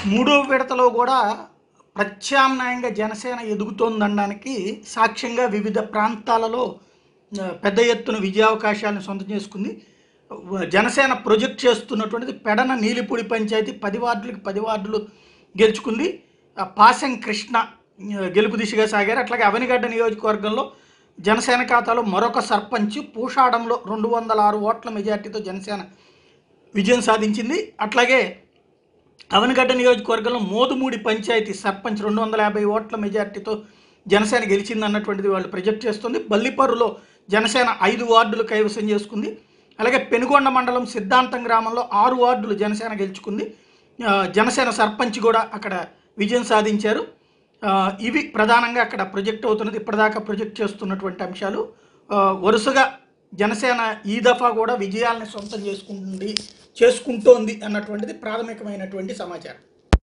మూడో విడతలో కూడా ప్రత్యామ్నాయంగా జనసేన ఎదుగుతోందనడానికి సాక్ష్యంగా వివిధ ప్రాంతాలలో ఆ, పెద్ద ఎత్తున విజయావకాశాలను సొంతం చేసుకుంది వ- జనసేన ప్రొజెక్ట్ చేస్తున్నటువంటిది పెడన నీలిపూడి పంచాయతీ పది వార్డులకు పది వార్డులు గెలుచుకుంది ఆ, పాసెం కృష్ణ ఆ, గెలుపు దిశగా సాగారు అట్లాగే అవనిగడ్డ నియోజకవర్గంలో జనసేన ఖాతాలో మరొక సర్పంచ్ పూషాడంలో రెండు వందల ఆరు ఓట్ల మెజార్టీతో జనసేన విజయం సాధించింది అట్లాగే అవనగడ్డ నియోజకవర్గంలో మోదుమూడి పంచాయతీ సర్పంచ్ రెండు వందల యాభై ఓట్ల మెజార్టీతో జనసేన గెలిచింది అన్నటువంటిది వాళ్ళు ప్రొజెక్ట్ చేస్తుంది బల్లిపర్రులో జనసేన ఐదు వార్డులు కైవసం చేసుకుంది అలాగే పెనుగొండ మండలం సిద్ధాంతం గ్రామంలో ఆరు వార్డులు జనసేన గెలుచుకుంది ఆ, జనసేన సర్పంచ్ కూడా అక్కడ విజయం సాధించారు ఆ, ఇవి ప్రధానంగా అక్కడ ప్రొజెక్ట్ అవుతున్నది ఇప్పటిదాకా ప్రొజెక్ట్ చేస్తున్నటువంటి అంశాలు ఆ, వరుసగా జనసేన ఈ దఫా కూడా విజయాల్ని సొంతం చేసుకుంటుంది చేసుకుంటోంది అన్నటువంటిది ప్రాథమికమైనటువంటి సమాచారం